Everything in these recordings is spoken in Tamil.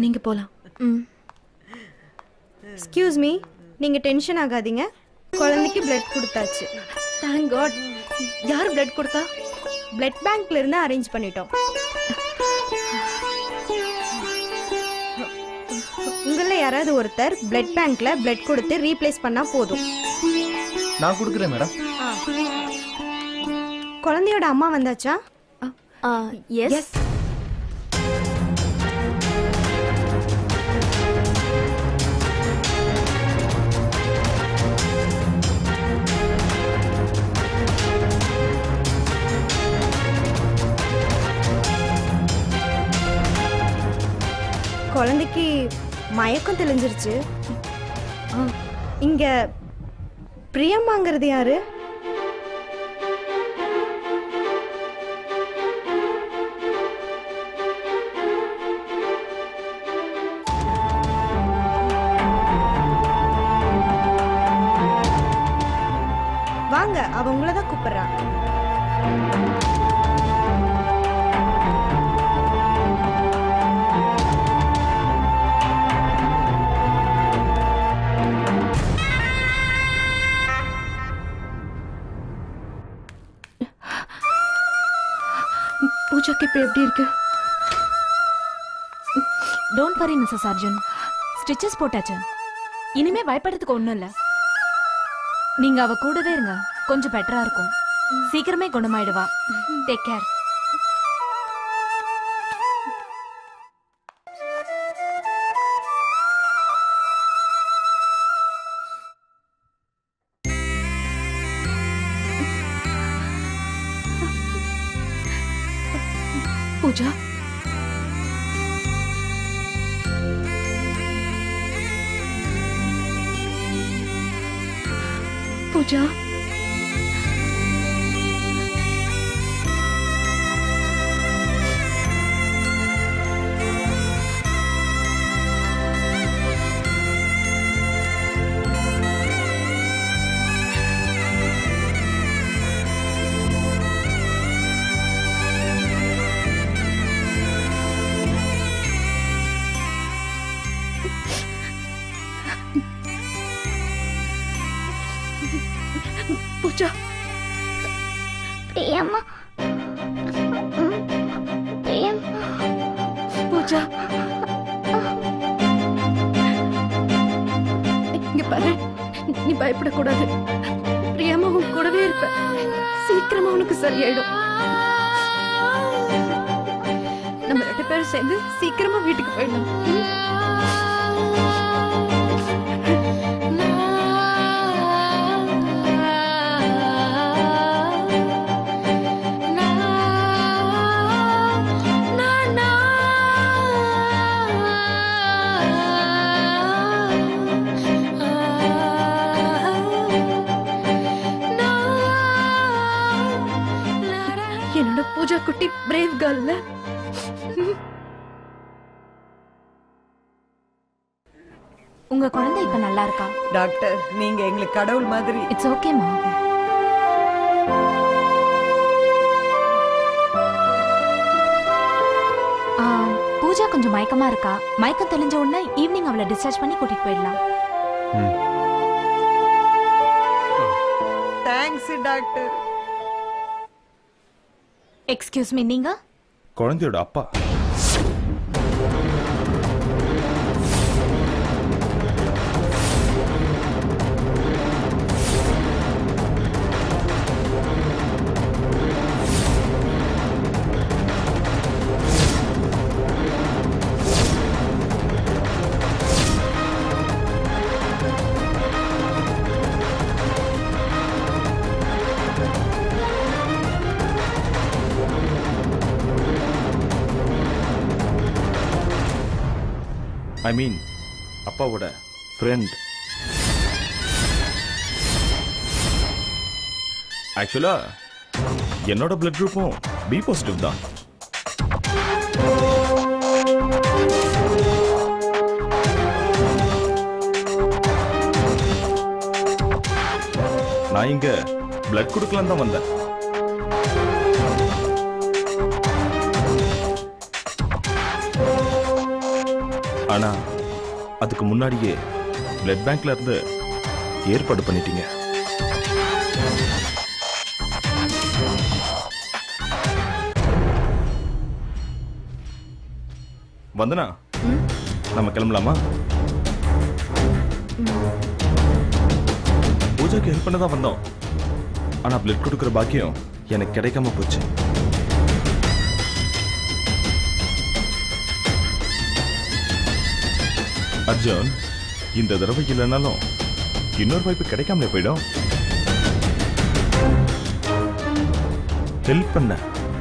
நீங்க போலாம் ம் எக்ஸ்கியூஸ் மீ நீங்கள் டென்ஷன் ஆகாதீங்க குழந்தைக்கு பிளட் கொடுத்தாச்சு தேங்க் காட் யார் பிளட் கொடுத்தா பிளட் பேங்க்ல இருந்து அரேஞ்ச் பண்ணிட்டோம் உங்களில் யாராவது ஒருத்தர் பிளட் பேங்க்ல பிளட் கொடுத்து ரீப்ளேஸ் பண்ணா போதும் நான் கொடுக்குறேன் மேடம் குழந்தையோட அம்மா வந்தாச்சா எஸ் குழந்தைக்கு மயக்கம் தெளிஞ்சிருச்சு ஆ, இங்க பிரியம்மாங்கிறது யாரு வாங்க அவ உங்களை தான் கூப்பிடுறா பூஜாக்கு இப்போ எப்படி இருக்கு டோன்ட் வரி மிஸ்ஸஸ் அர்ஜுன் ஸ்டிச்சஸ் போட்டாச்சு இனிமே பயப்படுறதுக்கு ஒண்ணும் இல்ல நீங்க அவ கூடவே இருங்க கொஞ்சம் பெட்டரா இருக்கும் சீக்கிரமே குணமாயிடுவா டேக் கேர் பூஜா பூஜா பூஜா பிரியம்மா ம், பிரியம்மா பூஜா இங்க பாரு நீ பயப்படக்கூடாது பிரியாமா உன் கூடவே இருப்ப சீக்கிரமா உனக்கு சரியாயிடும் நம்ம ரெண்டு பேரும் சேர்ந்து சீக்கிரமா வீட்டுக்கு போயிடலாம் ம்? என்னோட பூஜா குட்டி பிரேவ் கேர்ள்ல உங்க குழந்தை இப்ப நல்லா இருக்கா டாக்டர் நீங்க எங்களுக்கு கடவுள் மாதிரி இட்ஸ் ஓகேமா பூஜா கொஞ்சம் மயக்கமா இருக்கா மயக்கம் தெளிஞ்ச உடனே ஈவினிங் அவளை டிஸ்சார்ஜ் பண்ணி கூட்டிட்டு போயிடலாம் தேங்க்ஸ் டாக்டர் எக்ஸ்கியூஸ் மீ நீங்க குழந்தையோட அப்பா ஐ மீன் அப்பாவோட ஃப்ரெண்ட் ஆக்சுவலா என்னோட பிளட் குரூப்பும் பி பாசிட்டிவ் தான் நான் இங்க பிளட் கொடுக்கலாம் தான் வந்தேன் ஆனா அதுக்கு முன்னாடியே பிளட் பேங்க்ல இருந்து ஏற்பாடு பண்ணிட்டீங்க வந்தனா நம்ம கிளம்பலாமா பூஜாக்கு ஹெல்ப் பண்ண தான் வந்தோம் ஆனா பிளட் கொடுக்குற பாக்கியம் எனக்கு கிடைக்காம போச்சு அர்ஜுன் இந்த தடவை இல்லைனாலும் இன்னொரு வாய்ப்பு கிடைக்காமலே போயிடும் ஹெல்ப் பண்ண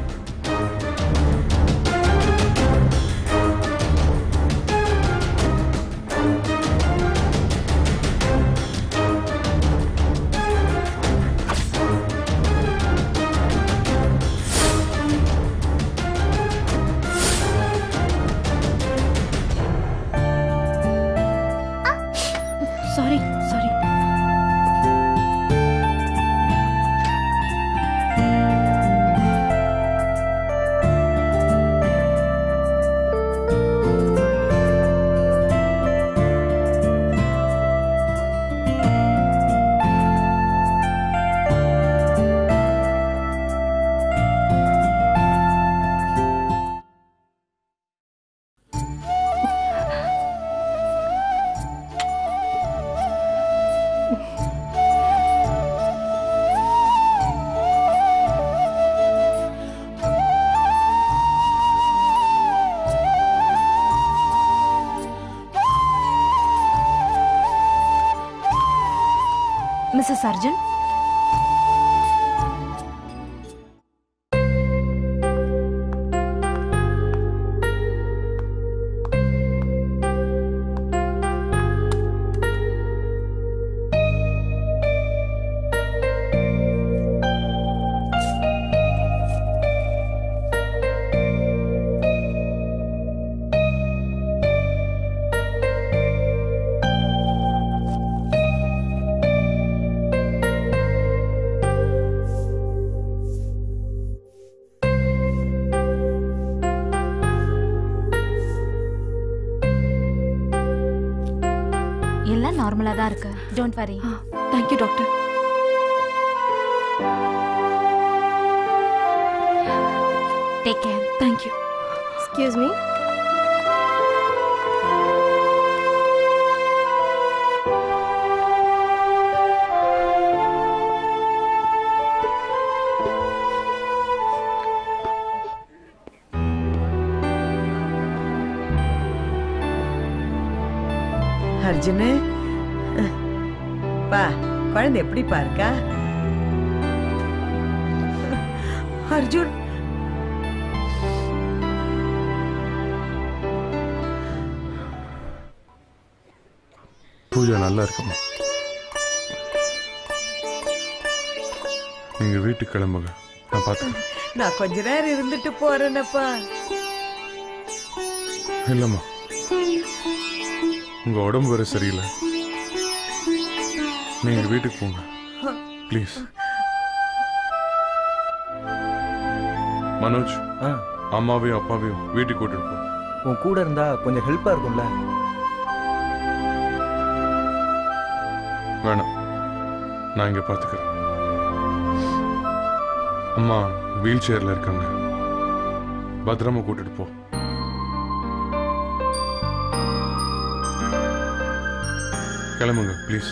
சாரி சாரி மிஸ்ஸஸ் அர்ஜுன் எல்லாம் நார்மலா தான் இருக்கு don't worry thank you doctor take care thank you excuse me Arjun பா குழந்தை எப்படி இருக்கா அர்ஜுன் பூஜா நல்லா இருக்குமா நீங்க வீட்டுக்கு கிளம்புங்க நான் பார்த்துக்கிறேன் நான் கொஞ்ச நேரம் இருந்துட்டு போறேனப்பா இல்லம்மா உங்க உடம்பு வேற சரியில்லை நீங்க வீட்டுக்கு போங்க ப்ளீஸ் மனோஜ் ஆ அம்மாவையும் அப்பாவையும் வீட்டுக்கு கூட்டிட்டு போ உன் கூட இருந்தா கொஞ்சம் ஹெல்ப்பா இருக்கும்ல வேணாம் நான் இங்க பார்த்துக்கிறேன் அம்மா வீல் சேர்ல இருக்காங்க பத்திரமா கூட்டிட்டு போ கிளம்புங்க ப்ளீஸ்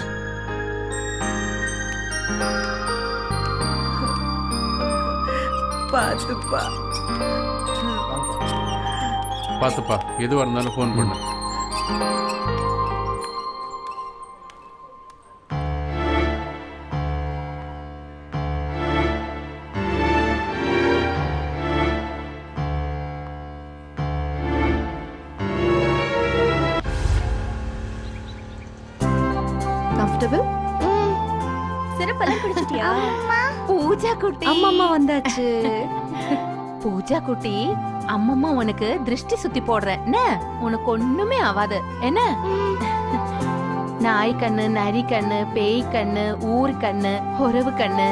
பாத்துப்பா பார்த்துப்பா எதுவாக இருந்தாலும் ஃபோன் பண்ணு கம்ஃபர்டபுள் சிறப்பெல்லாம் குடிச்சிட்டியா பூஜா குட்டி அம்மா வந்தாச்சு பூஜா குட்டி அம்மம்மா உனக்கு திருஷ்டி சுத்தி போடுறேன் என்ன உனக்கு ஒண்ணுமே ஆகாது என்ன நாய் கண்ணு நரி கண்ணு பேய் கண்ணு ஊர் கண்ணு உறவு கண்ணு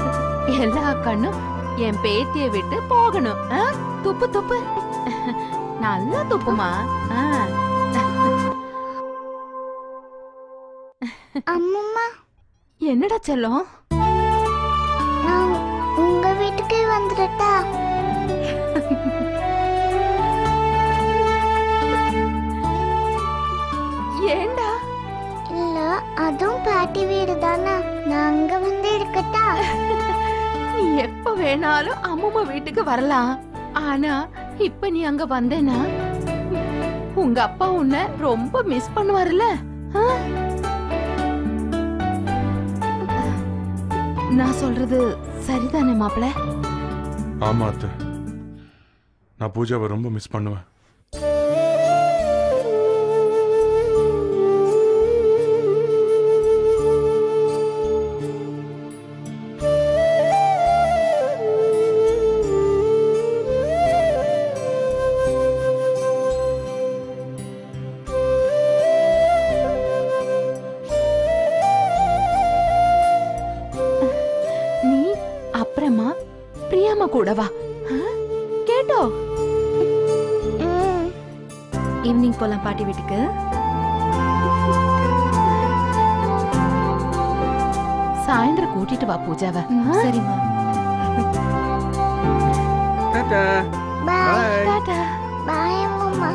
எல்லா கண்ணும் என் பேத்திய விட்டு போகணும் ஆ? துப்பு துப்பு நல்லா துப்புமா ஆ. அம்மம்மா என்னடா செல்லம் நான் உங்க வீட்டுக்கே வந்துடட்டா ஏண்டா இல்ல அதுவும் பாட்டி வீடு தானே நான் அங்க வந்து இருக்கட்டா நீ எப்ப வேணாலும் அம்மா வீட்டுக்கு வரலாம் ஆனா இப்ப நீ அங்க வந்தேனா உங்க அப்பா உன்னை ரொம்ப மிஸ் பண்ணுவாருல்ல ஆ? நான் சொல்றது சரிதானே மாப்பிள ஆமா அத்தை நான் பூஜாவை ரொம்ப மிஸ் பண்ணுவேன் நீ அப்புறமா பிரியாம கூட வா ஆ? கேட்டோ ம், ஈவினிங் போலாம் பாட்டி வீட்டுக்கு சாயந்தரம் கூட்டிட்டு வா பூஜாவை ஆ? சரிம்மா பாய் டாடா பாய் அம்மம்மா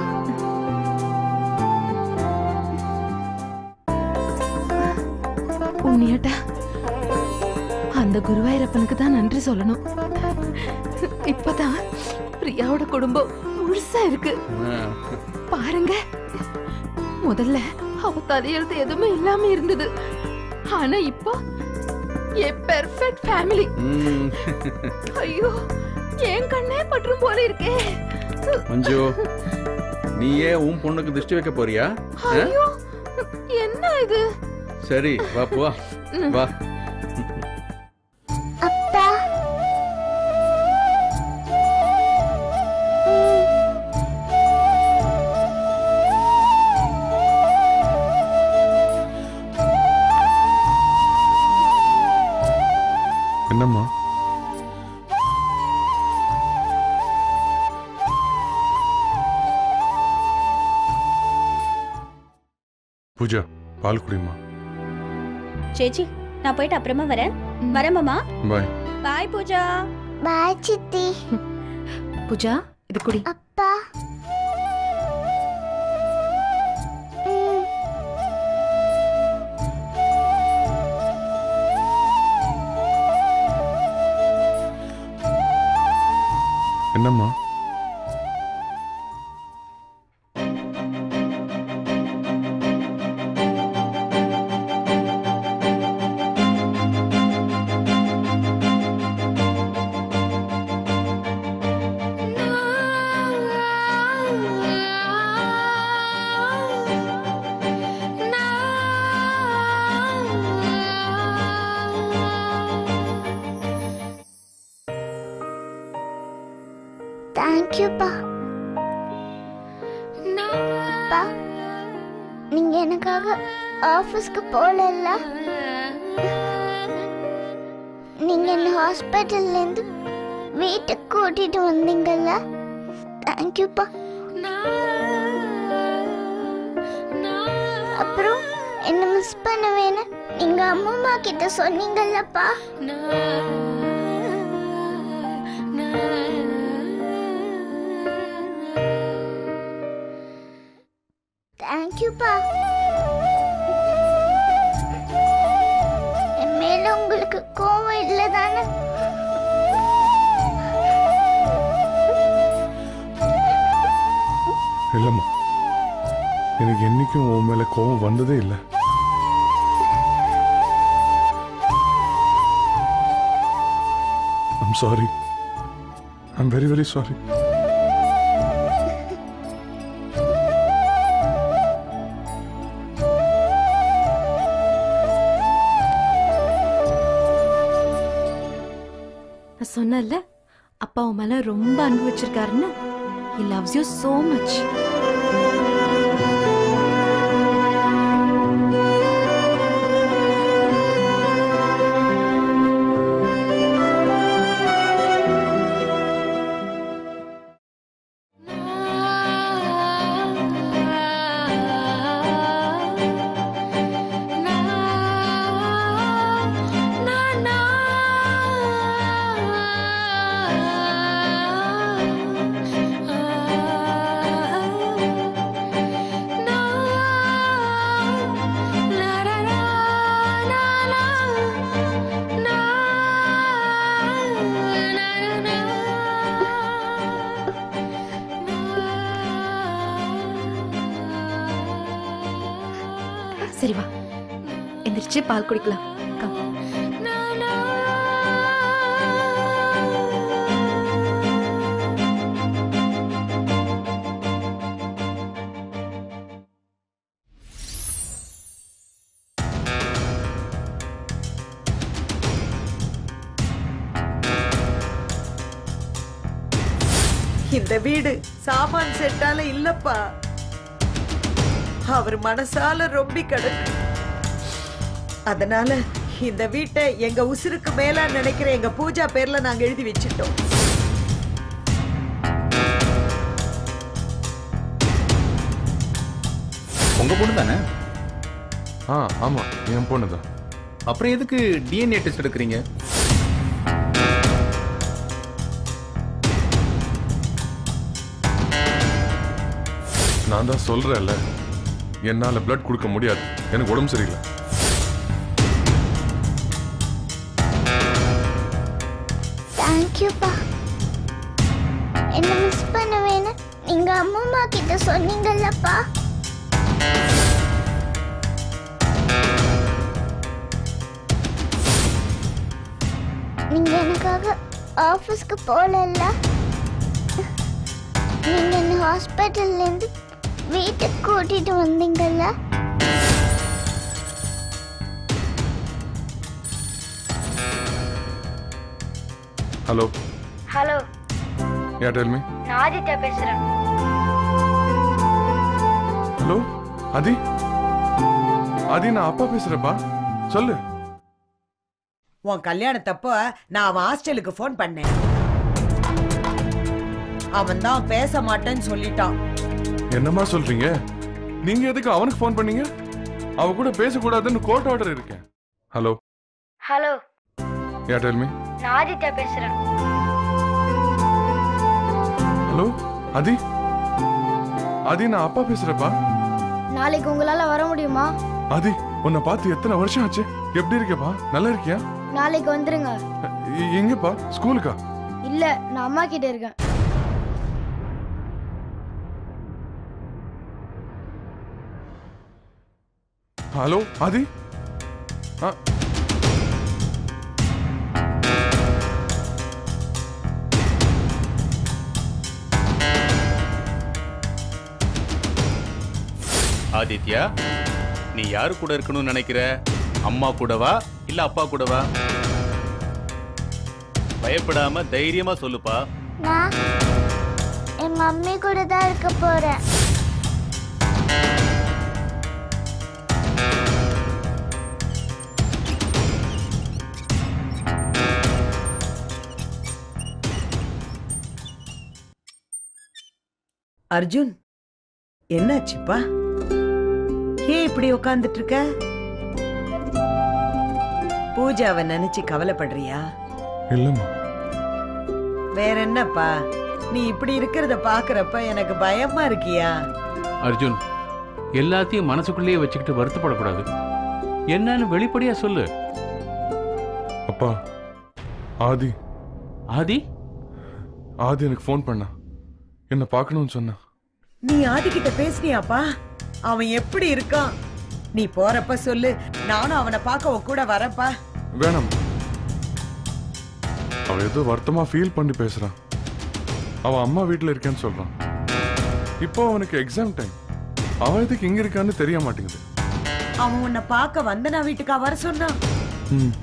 உண்மையாட்டா அந்த குருவாயூரப்பனுக்கு தான் நன்றி சொல்லணும் இப்பதான் பிரியாவோட குடும்பம் முழுசா இருக்கு பாருங்க முதல்ல அவ தலையெழுத்து எதுவுமே இல்லாம இருந்தது ஆனா இப்போ ஏ பெர்ஃபெக்ட் ஃபேமிலி ஐயோ என் கண்ணே பற்றும் போல இருக்கே மஞ்சு நீயே உன் பொண்ணுக்கு திருஷ்டி வைக்க போறியா ஆ? ஐயோ என்ன இது சரி வா போ வா அப்பா என்னம்மா பூஜா பால் குடிமா சேச்சி நான் போயிட்டு அப்புறமா வரேன் வரேன் மாமா பாய் பாய் பூஜா பாய் சித்தி பூஜா இது குடி அப்பா ம், என்னம்மா தேங்க்யூப்பா அப்பா நீங்க எனக்காக ஆபீஸ்க்கு போகல நீங்க என்ன ஹாஸ்பிட்டல்ல இருந்து வீட்டுக்கு கூட்டிட்டு வந்தீங்கல்ல தேங்க்யூப்பா அப்புறம் என்ன மிஸ் பண்ணுவேன்னு நீங்க அம்மா கிட்ட சொன்னீங்கல்லப்பா தேங்க்யூப்பா என் மேல உங்களுக்கு கோவம் இல்லை தானே இல்லம்மா எனக்கு என்னைக்கும் உன் மேல கோவம் வந்ததே இல்லை I'm sorry I'm very very sorry நான் சொன்னேன்ல அப்பா உன் மேல ரொம்ப அன்பு வச்சிருக்காருன்னு he loves you so much சரி வா எந்திரிச்சு பால் குடிக்கலாம் Come. இந்த வீடு சாமான் செட்டால இல்லப்பா அவர் மனசால ரொம்பி கிடக்கு அதனால இந்த வீட்டை எங்க உசுருக்கு மேல நினைக்கிற எங்க பூஜா பேர்ல நாங்க எழுதி வச்சிட்டோம் உங்க பொண்ணு தானே ஆ ஆமா என் பொண்ணு தான் அப்புறம் எதுக்கு டிஎன்ஏ டெஸ்ட் எடுக்கிறீங்க நான் தான் சொல்றேன்ல என்னால பிளட் கொடுக்க முடியாது எனக்கு உடம்பு சரியில்லை தேங்க்யூப்பா என்ன மிஸ் பண்ணுவேன்னு நீங்க அம்மம்மா கிட்ட சொன்னீங்கல்லப்பா நீங்க எனக்காக ஆபீஸ்க்கு போகலல்ல நீங்க என்ன ஹாஸ்பிட்டல்ல இருந்து வீட்டுக்கு கூட்டிட்டு வந்தீங்கல்ல hello hello ya tell me நான் ஆதித்யா பேசுறேன் ஹலோ ஆதி ஆதி நான் அப்பா பேசுறப்பா சொல்லு உன் கல்யாணத்தப்போ நான் அவன் ஹாஸ்டலுக்கு ஃபோன் பண்ணேன் அவன் தான் பேச மாட்டேன்னு சொல்லிட்டான் என்னம்மா சொல்றீங்க நீங்க எதுக்கு அவனுக்கு ஃபோன் பண்ணீங்க அவ கூட பேசக்கூடாதுன்னு கோர்ட் ஆர்டர் இருக்கேன் hello hello ya tell me நான் ஆதித்யா பேசுறேன் ஹலோ ஆதி ஆதி நான் அப்பா பேசுறப்பா நாளைக்கு உங்களால வர முடியுமா ஆதி உன்னை பார்த்து எத்தனை வருஷம் ஆச்சு எப்படி இருக்கேப்பா நல்லா இருக்கியா நாளைக்கு வந்துருங்க எ- எங்கப்பா ஸ்கூலுக்கா இல்ல நான் அம்மா கிட்ட இருக்கேன் ஹலோ ஆதி ஆ ஆதித்யா நீ யாரு கூட இருக்கணும்னு நினைக்கிற அம்மா கூடவா இல்ல அப்பா கூடவா பயப்படாம தைரியமா சொல்லுப்பா நான் என் மம்மி கூட தான் இருக்க போறேன் அர்ஜுன் என்னாச்சுப்பா ஏன் இப்படி உட்கார்ந்துட்டு இருக்க பூஜாவை நினைச்சு கவலைப்படுறியா இல்லம்மா வேற என்னப்பா நீ இப்படி இருக்கிறத பாக்குறப்ப எனக்கு பயமா இருக்கியா அர்ஜுன் எல்லாத்தையும் மனசுக்குள்ளேயே வச்சுக்கிட்டு வருத்தப்படக்கூடாது என்னன்னு வெளிப்படையா சொல்லு அப்பா ஆதி ஆதி ஆதி எனக்கு ஃபோன் பண்ணா என்ன பார்க்கணும்னு சொன்னா நீ ஆதிக்கிட்ட பேசுனியாப்பா அவன் எப்படி இருக்கான் நீ போறப்ப சொல்லு நானும் அவனை பார்க்க உன் கூட வரப்பா வேணாம் அவ ஏதோ வருத்தமா ஃபீல் பண்ணி பேசுறான் அவன் அம்மா வீட்ல இருக்கேன்னு சொல்றான் இப்போ அவனுக்கு எக்ஸாம் டைம் அவன் எதுக்கு இங்க இருக்கான்னு தெரிய மாட்டேங்குது அவன் உன்னை பார்க்க வந்தனா வீட்டுக்கா வர சொன்னான் ம்.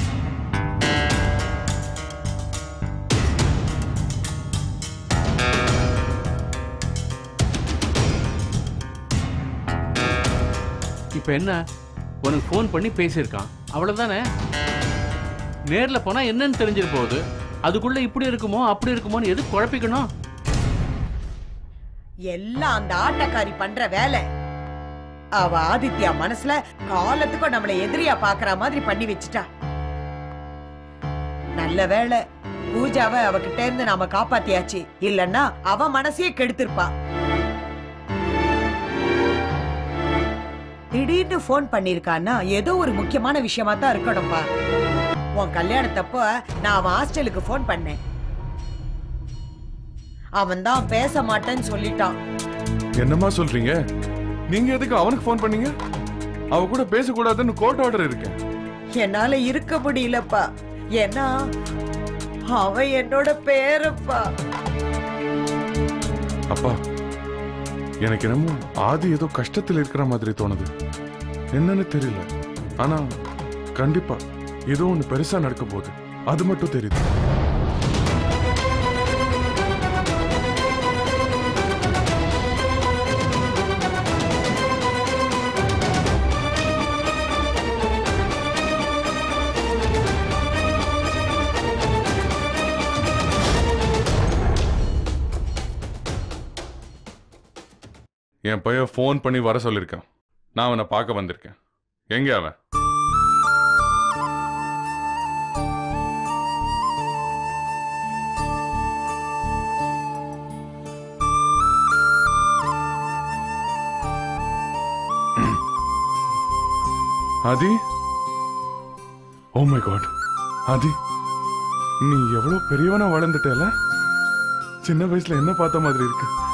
இப்போ என்ன உனக்கு ஃபோன் பண்ணி பேசியிருக்கான் அவ்வளவுதானே நேர்ல போனா என்னன்னு தெரிஞ்சிட போகுது அதுக்குள்ள இப்படி இருக்குமோ அப்படி இருக்குமோன்னு எது குழப்பிக்கணும் எல்லாம் அந்த ஆட்டக்காரி பண்ற வேலை அவ ஆதித்யா மனசுல காலத்துக்கும் நம்மள எதிரியா பாக்குற மாதிரி பண்ணி வச்சுட்டா நல்ல வேளை பூஜாவை அவகிட்ட இருந்து நாம காப்பாத்தியாச்சு இல்லன்னா அவ மனசையே கெடுத்திருப்பா திடீர்னு ஃபோன் பண்ணிருக்கான்னா ஏதோ ஒரு முக்கியமான விஷயமா தான் இருக்கணும்பா உன் கல்யாணத்தப்போ நான் அவன் ஹாஸ்டலுக்கு ஃபோன் பண்ணேன் அவன் தான் பேச மாட்டேன்னு சொல்லிட்டான் என்னம்மா சொல்றீங்க நீங்க எதுக்கு அவனுக்கு ஃபோன் பண்ணீங்க அவ கூட பேசக்கூடாதுன்னு கோர்ட் ஆர்டர் இருக்கேன் என்னால இருக்க முடியலப்பா ஏன்னா அவன் என்னோட பேரப்பா அப்பா எனக்கு என்னமோ ஆதி ஏதோ கஷ்டத்தில் இருக்கிற மாதிரி தோணுது என்னன்னு தெரியல ஆனா கண்டிப்பா ஏதோ ஒண்ணு பெருசா நடக்க போகுது அது மட்டும் தெரியுது என் பையன் ஃபோன் பண்ணி வர சொல்லியிருக்கான் நான் அவனை பார்க்க வந்திருக்கேன் எங்க அவன் ஆதி ஓ மை காட் ஆதி நீ எவ்வளவு பெரியவனா வளர்ந்துட்டல சின்ன வயசுல என்ன பார்த்த மாதிரி இருக்கு